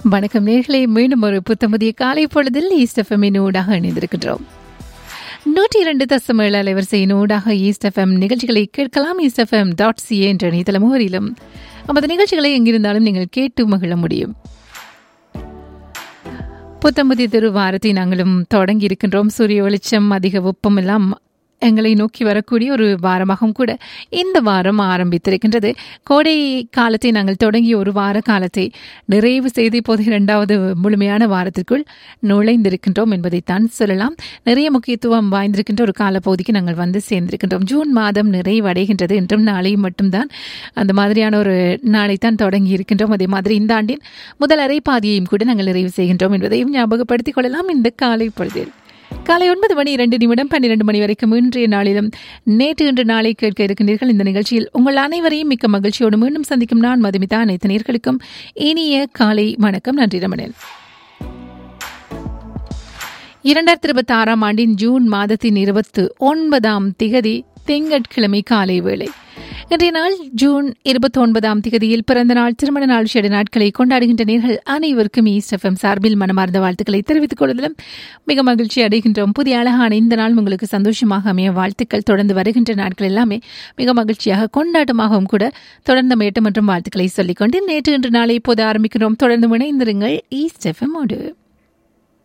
வணக்கம் நேர்களே மீண்டும் ஒரு புத்தமுதிய காலை பொழுதில் ஈஸ்ட் எஃப்எம்மின் ஊடாக இணைந்திருக்கின்றோம் நூற்றி இரண்டு தசம் ஏழு அலைவரிசையின் ஊடாக ஈஸ்ட் எஃப்எம் நிகழ்ச்சிகளை கேட்கலாம் ஈஸ்ட் எஃப்எம் டாட் சிஏ என்ற இணையதள முகவரியிலும் நமது நிகழ்ச்சிகளை எங்கிருந்தாலும் நீங்கள் கேட்டு மகிழ முடியும் புத்தமுதிய திரு வாரத்தை நாங்களும் தொடங்கி இருக்கின்றோம் சூரிய வெளிச்சம் அதிக வெப்பம் எல்லாம் எங்களை நோக்கி வரக்கூடிய ஒரு வாரமாகவும் கூட இந்த வாரம் ஆரம்பித்திருக்கின்றது கோடை காலத்தை நாங்கள் தொடங்கிய ஒரு வார காலத்தை நிறைவு செய்து இப்போது இரண்டாவது முழுமையான வாரத்திற்குள் நுழைந்திருக்கின்றோம் என்பதைத்தான் சொல்லலாம் நிறைய முக்கியத்துவம் வாய்ந்திருக்கின்ற ஒரு காலப்பகுதிக்கு நாங்கள் வந்து சேர்ந்திருக்கின்றோம் ஜூன் மாதம் நிறைவடைகின்றது என்றும் நாளையும் மட்டும்தான் அந்த மாதிரியான ஒரு நாளைத்தான் தொடங்கி இருக்கின்றோம் அதே மாதிரி இந்த ஆண்டின் முதல் அரை பாதியையும் கூட நாங்கள் நிறைவு செய்கின்றோம் என்பதையும் ஞாபகப்படுத்திக் கொள்ளலாம் இந்த காலை பொழுதில் காலை ஒன்பது மணி இரண்டு நிமிடம் பன்னிரண்டு மணி வரைக்கும் இன்றைய நாளிலும் நேற்று இன்று நாளை கேட்க இருக்கின்றீர்கள் இந்த நிகழ்ச்சியில் உங்கள் அனைவரையும் மிக்க மகிழ்ச்சியோடு மீண்டும் சந்திக்கும் நான் மதுமிதா அனைத்து நேர்களுக்கும் இனிய காலை வணக்கம் நன்றி ரமணன் இரண்டாயிரத்தி இருபத்தி ஆறாம் ஆண்டின் ஜூன் மாதத்தின் இருபத்து ஒன்பதாம் திகதி திங்கட்கிழமை காலை வேளை இன்றைய நாள் ஜூன் இருபத்தி ஒன்பதாம் திகதியில் பிறந்த நாள் திருமண நாள் ஷெடு நாட்களை கொண்டாடுகின்ற நேர்கள் அனைவருக்கும் ஈஸ்ட் எஃப்எம் சார்பில் மனமார்ந்த வாழ்த்துக்களை தெரிவித்துக் கொள்வதிலும் மிக மகிழ்ச்சி அடைகின்றோம் புதிய அழகான இந்த நாள் உங்களுக்கு சந்தோஷமாக அமைய வாழ்த்துக்கள் தொடர்ந்து வருகின்ற நாட்கள் எல்லாமே மிக மகிழ்ச்சியாக கொண்டாட்டமாகவும் கூட தொடர்ந்து மேட்டம் மற்றும் வாழ்த்துக்களை சொல்லிக்கொண்டு நேற்று இன்று நாளை இப்போது ஆரம்பிக்கிறோம் தொடர்ந்து இணைந்திருங்கள் ஈஸ்ட் எஃப்எம்மோடு